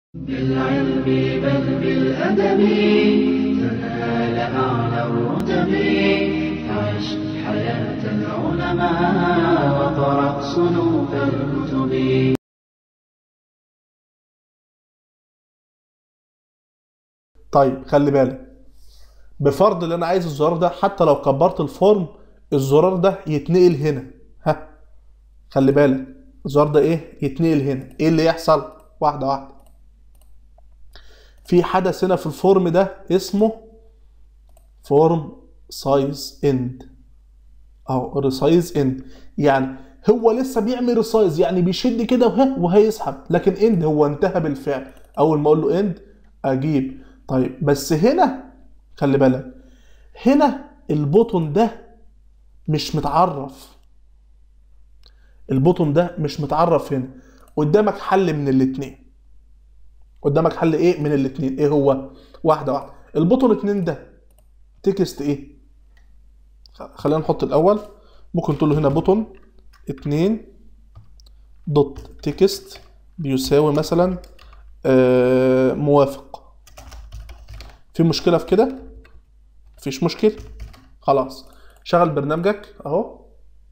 بالعلم بل بالأدب تنال أعلى الرتب عش حياة العلماء وقرأ صنوف الكتب طيب خلي بالك بفرض ان انا عايز الزرار ده حتى لو كبرت الفورم الزرار ده يتنقل هنا ها خلي بالك الزرار ده ايه يتنقل هنا ايه اللي يحصل واحده واحده في حدث هنا في الفورم ده اسمه فورم سايز اند او ريسايز اند يعني هو لسه بيعمل ريسايز يعني بيشد كده وه وهيسحب لكن اند هو انتهى بالفعل اول ما اقول له اند اجيب طيب بس هنا خلي بالك هنا البوتون ده مش متعرف البوتون ده مش متعرف هنا قدامك حل من الاتنين قدامك حل ايه من الاتنين ايه هو واحده واحده البوتون اتنين ده تكست ايه خلينا نحط الاول ممكن تقول له هنا بوتون اتنين دوت تكست بيساوي مثلا آه موافق في مشكله في كده مفيش مشكله خلاص شغل برنامجك اهو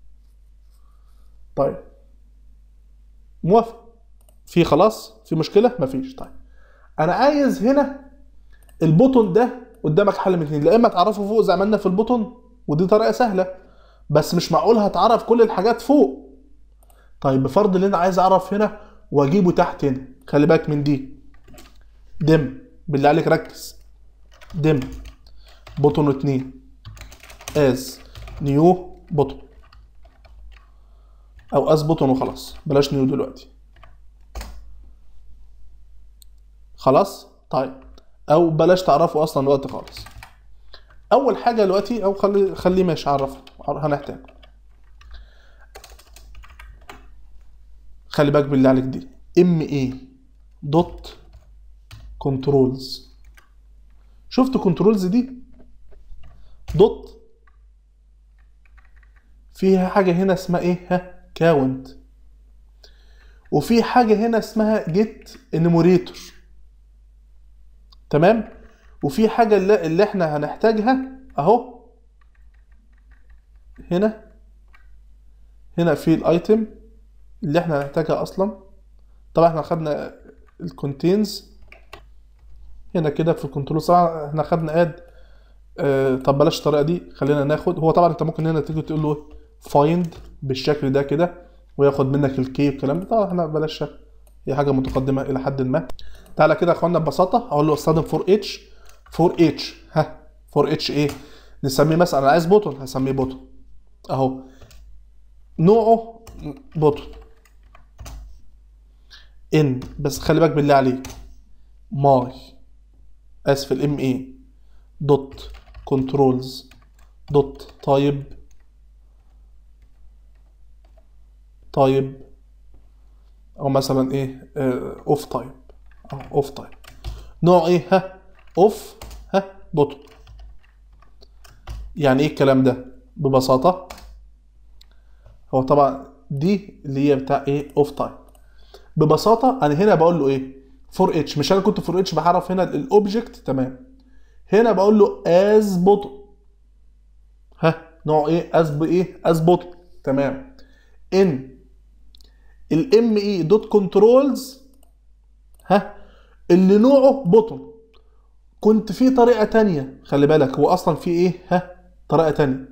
طيب موافق في خلاص في مشكله مفيش طيب انا عايز هنا البوتون ده قدامك حل من اتنين لا اما تعرفه فوق زي ما عملنا في البوتون ودي طريقه سهله بس مش معقول هتعرف كل الحاجات فوق طيب بفرض ان انا عايز اعرف هنا واجيبه تحت هنا خلي بالك من دي دم بالله عليك ركز دم بوتون اتنين از نيو بوتون او از بوتون وخلاص بلاش نيو دلوقتي خلاص طيب او بلاش تعرفه اصلا دلوقتي خالص اول حاجه دلوقتي او خلي خليه ماشي عرفه هنحتاجه خلي بالك بالله عليك دي ام اي دوت كنترولز شفت كنترولز دي دوت فيها حاجه هنا اسمها ايه ها كاونت وفي حاجه هنا اسمها جيت انيموريتور تمام وفي حاجه اللي, اللي احنا هنحتاجها اهو هنا هنا في الايتم اللي احنا هنحتاجها اصلا طبعا احنا خدنا الكونتينز هنا كده في الكنترول طبعا احنا خدنا اد اه طب بلاش الطريقه دي خلينا ناخد هو طبعا انت ممكن هنا تيجي تقول له فايند بالشكل ده كده وياخد منك الكي والكلام ده طبعا احنا بلاش هي حاجه متقدمه الى حد ما تعالى كده يا اخوانا ببساطه اقول له استخدم فور اتش فور اتش ها فور اتش ايه نسميه مثلا انا عايز بوتون هسميه بوتون اهو نوعه بوتون ان بس خلي بالك بالله عليك ماي اسف الام اي دوت كنترولز دوت تايب تايب او مثلا ايه اوف تايب او اوف تايب نوع ايه ها اوف ها بوتون يعني ايه الكلام ده ببساطه هو طبعا دي اللي هي بتاع ايه اوف تايب ببساطه انا هنا بقول له ايه فور اتش مش انا كنت فور اتش بعرف هنا الاوبجكت تمام هنا بقول له از بوتون ها نوع ايه از بايه از بوتون تمام ان الام اي دوت كنترولز ها اللي نوعه بوتون كنت في طريقه تانية خلي بالك هو اصلا في ايه ها طريقه تانية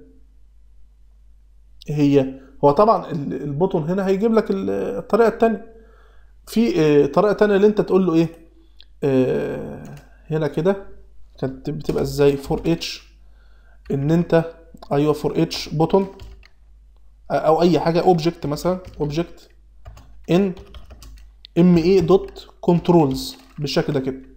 هي هو طبعا البوتون هنا هيجيب لك الطريقه التانية في طريقه تانية اللي انت تقول له ايه آه هنا كده كانت بتبقى ازاي فور اتش ان انت ايوه فور اتش بوتون او اي حاجه اوبجكت مثلا اوبجكت ان ام اي دوت كنترولز بالشكل ده كده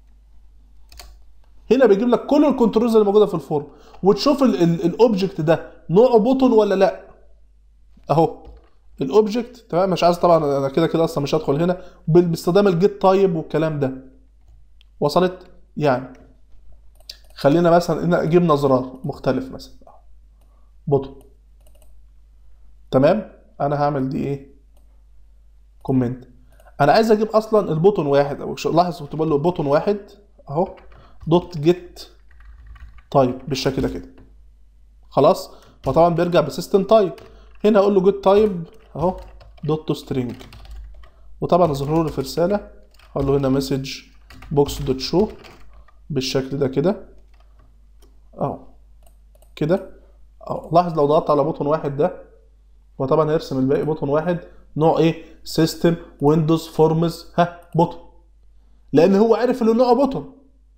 هنا بيجيب لك كل الكنترولز اللي موجوده في الفورم وتشوف الاوبجكت ده نوعه بوتون ولا لا اهو الاوبجكت تمام مش عايز طبعا انا كده كده اصلا مش هدخل هنا باستخدام الجيت تايب والكلام ده وصلت يعني خلينا مثلا هنا جبنا زرار مختلف مثلا بوتون تمام انا هعمل دي ايه كومنت انا عايز اجيب اصلا البوتون واحد او ش- لاحظ كنت بقول له بوتون واحد اهو دوت جيت تايب بالشكل ده كده خلاص فطبعا بيرجع بسيستم تايب هنا اقول له جيت تايب اهو دوت تو سترينج وطبعا ظهور لي في رساله اقول له هنا مسج بوكس دوت شو بالشكل ده كده اهو كده اهو لاحظ لو ضغطت على بوتون واحد ده هو طبعا هيرسم الباقي بوتون واحد نوع ايه سيستم ويندوز فورمز ها بوتون لان هو عرف ان نوعه بوتون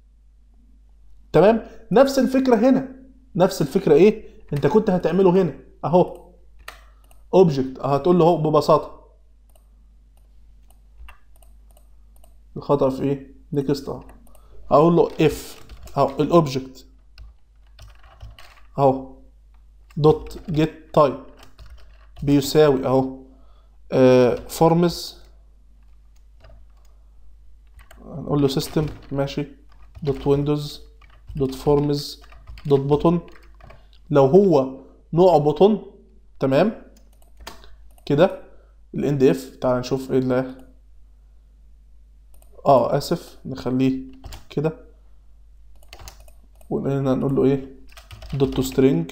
تمام نفس الفكره هنا نفس الفكره ايه انت كنت هتعمله هنا اهو اوبجكت هتقول له اهو ببساطه الخطا في ايه نيكست اهو اقول له اف اهو الاوبجكت اهو دوت جيت تايب بيساوي اهو فورمز هنقول له سيستم ماشي دوت ويندوز دوت فورمز دوت بوتون لو هو نوعه بوتون تمام كده الاند اف تعال نشوف ايه اللي اه اسف نخليه كده وهنا نقول له ايه دوت تو سترينج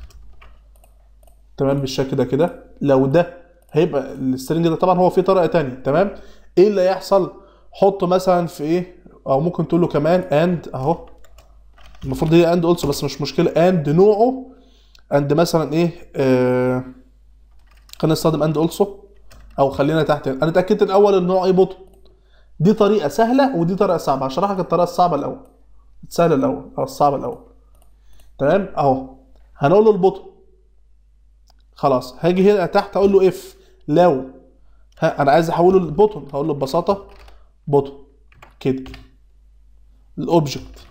تمام بالشكل ده كده لو ده هيبقى السترنج ده طبعا هو في طريقه تانية تمام ايه اللي هيحصل حطه مثلا في ايه او ممكن تقول له كمان اند اهو المفروض هي اند اولسو بس مش مشكله اند نوعه اند مثلا ايه آه خلينا نستخدم اند اولسو او خلينا تحت انا اتاكدت الاول ان نوع ايه بوتون دي طريقه سهله ودي طريقه صعبه هشرح لك الطريقه الصعبه الاول السهله الاول او الصعبه الاول تمام اهو هنقول له البوتون خلاص هاجي هنا تحت اقول له اف لو ها انا عايز احوله لبوتون هقول له ببساطه بوتون كده الاوبجكت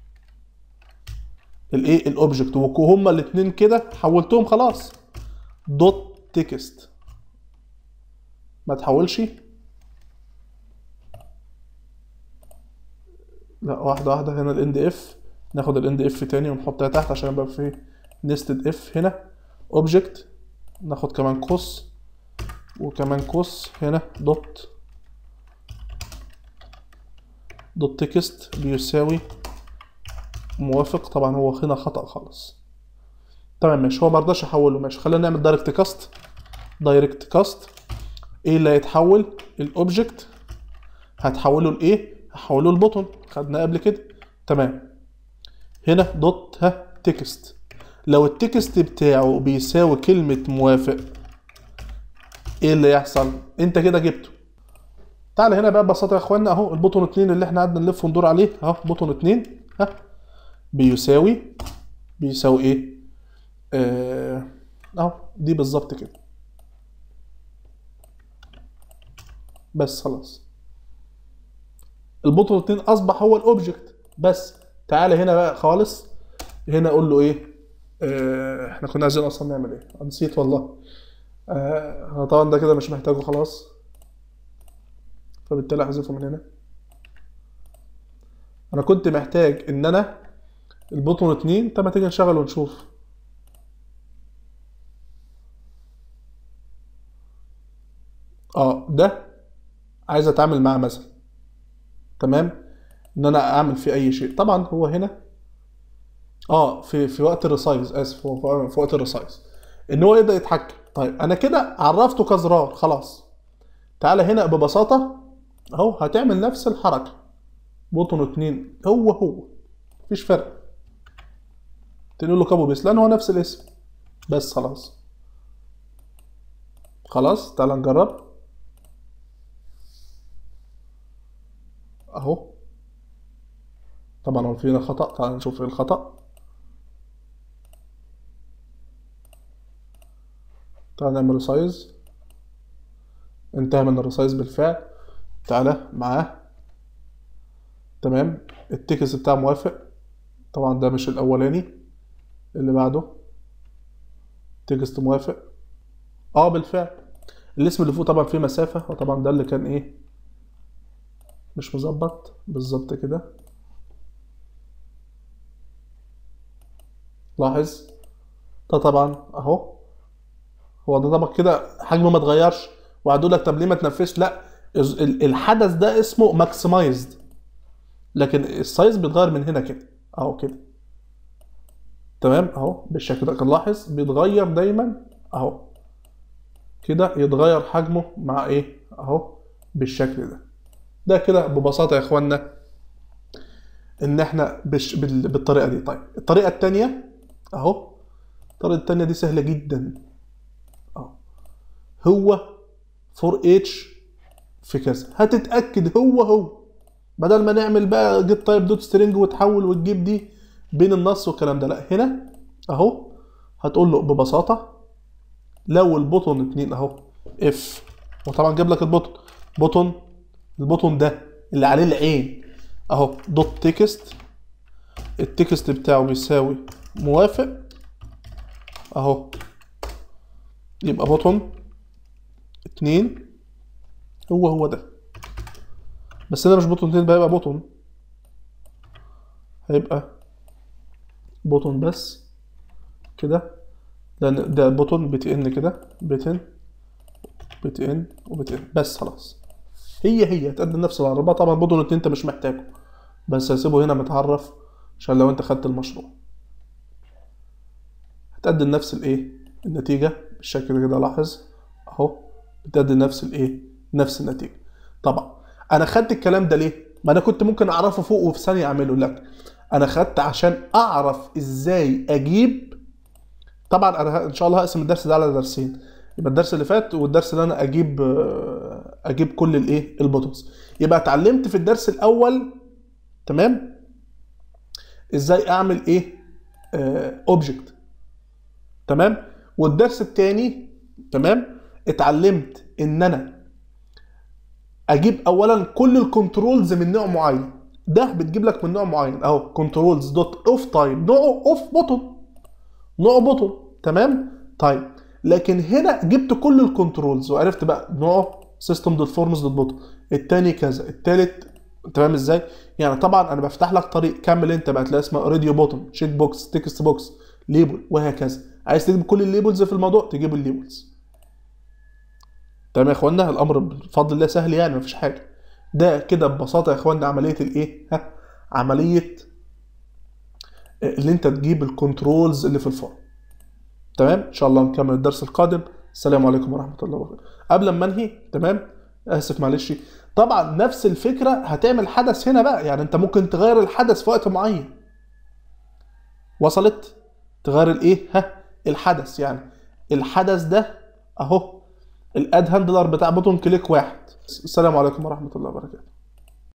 الايه الاوبجكت وهما الاثنين كده حولتهم خلاص دوت تكست ما تحولش لا واحده واحده هنا الاند اف ناخد الاند اف تاني ونحطها تحت عشان يبقى في نستد اف هنا اوبجكت ناخد كمان قوس وكمان قوس هنا دوت دوت تكست بيساوي موافق طبعا هو هنا خطأ خالص تمام ماشي هو مرضاش يحوله ماشي خلينا نعمل دايركت كاست دايركت كاست ايه اللي هيتحول الاوبجكت هتحوله لايه هحوله البوتون خدناه قبل كده تمام هنا دوت ها تكست لو التكست بتاعه بيساوي كلمة موافق ايه اللي يحصل انت كده جبته تعال هنا بقى ببساطة يا اخوانا اهو البوتون اتنين اللي احنا قعدنا نلف وندور عليه اهو بوتون اتنين ها بيساوي بيساوي ايه آه، اهو دي بالظبط كده بس خلاص البوتون اتنين اصبح هو الاوبجكت بس تعالى هنا بقى خالص هنا اقول له ايه آه، احنا كنا عايزين اصلا نعمل ايه أنا نسيت والله آه طبعا ده كده مش محتاجه خلاص فبالتالي احذفه من هنا انا كنت محتاج ان انا البوتون اتنين طب ما تيجي نشغل ونشوف اه ده عايز اتعامل معاه مثلا تمام ان انا اعمل فيه اي شيء طبعا هو هنا اه في في وقت الريسايز اسف هو في- في وقت الريسايز ان هو يبدا يتحكم طيب انا كده عرفته كزرار خلاص تعالى هنا ببساطه اهو هتعمل نفس الحركه بوتون اتنين هو هو مفيش فرق تقول له كابو بيس لان هو نفس الاسم بس خلاص خلاص تعالى نجرب اهو طبعا هو فينا خطأ تعال نشوف ايه الخطأ تعال نعمل ريسايز انتهى من الريسايز بالفعل تعالى معاه تمام التكست بتاعه موافق طبعا ده مش الاولاني اللي بعده تكست موافق اه بالفعل الاسم اللي فوق طبعا فيه مسافة وطبعا ده اللي كان ايه مش مظبط بالظبط كده لاحظ ده طبعا اهو هو ده طبعا كده حجمه ما اتغيرش وهتقول لك طب ليه ما تنفذش لا الز- ال- الحدث ده اسمه ماكسمايزد لكن السايز بيتغير من هنا كده اهو كده تمام اهو بالشكل ده كان لاحظ بيتغير دايما اهو كده يتغير حجمه مع ايه اهو بالشكل ده ده كده ببساطة يا اخوانا ان احنا بش بال- بالطريقة دي طيب الطريقة التانية اهو الطريقة التانية دي سهلة جدا اهو هو فور اتش في كذا هتتأكد هو هو بدل ما نعمل بقى جيت تايب دوت سترينج وتحول وتجيب دي بين النص والكلام ده لا هنا اهو هتقول له ببساطة لو البوتون اتنين اهو اف وطبعا جاب لك البوتون بوتون البوتون ده اللي عليه العين اهو دوت تكست التكست بتاعه بيساوي موافق اهو يبقى بوتون اتنين هو هو ده بس ده مش بوتون اتنين بقى يبقى بوتون هيبقى بوتون بس كده لان ده بوتون بي ان كده بتن بتن وبتن بس خلاص هي هي هتقدم نفس العربة طبعا بوتون اتنين انت مش محتاجه بس هسيبه هنا متعرف عشان لو انت خدت المشروع هتقدم نفس الايه النتيجة بالشكل كده لاحظ اهو بتقدم نفس الايه نفس النتيجة طبعا انا خدت الكلام ده ليه ما انا كنت ممكن اعرفه فوق وفي ثانية اعمله لك انا خدت عشان اعرف ازاي اجيب طبعا انا ه- ان شاء الله هقسم الدرس ده على درسين يبقى الدرس اللي فات والدرس اللي انا اجيب آه، اجيب كل الايه البوتوز يبقى اتعلمت في الدرس الاول تمام ازاي اعمل ايه اوبجكت تمام والدرس الثاني تمام اتعلمت ان انا اجيب اولا كل الكنترولز من نوع معين ده بتجيب لك من نوع معين اهو كنترولز دوت اوف تايب نوعه اوف بوتون نوع بوتون تمام طيب لكن هنا جبت كل الكنترولز وعرفت بقى نوعه سيستم دوت فورمز دوت بوتون التاني كذا التالت تمام ازاي يعني طبعا انا بفتح لك طريق كمل انت بقى تلاقي اسمها راديو بوتون شيك بوكس تكست بوكس ليبل وهكذا عايز تجيب كل الليبلز في الموضوع تجيب الليبلز تمام يا اخوانا الامر بفضل الله سهل يعني مفيش حاجه ده كده ببساطه يا اخوانا عمليه الايه ها عمليه اللي انت تجيب الكنترولز اللي في الفورم تمام ان شاء الله نكمل الدرس القادم السلام عليكم ورحمه الله وبركاته قبل ما انهي تمام اسف معلش طبعا نفس الفكره هتعمل حدث هنا بقى يعني انت ممكن تغير الحدث في وقت معين وصلت تغير الايه ها الحدث يعني الحدث ده اهو الاد هاندلر بتاع بوتون كليك واحد السلام عليكم ورحمه الله وبركاته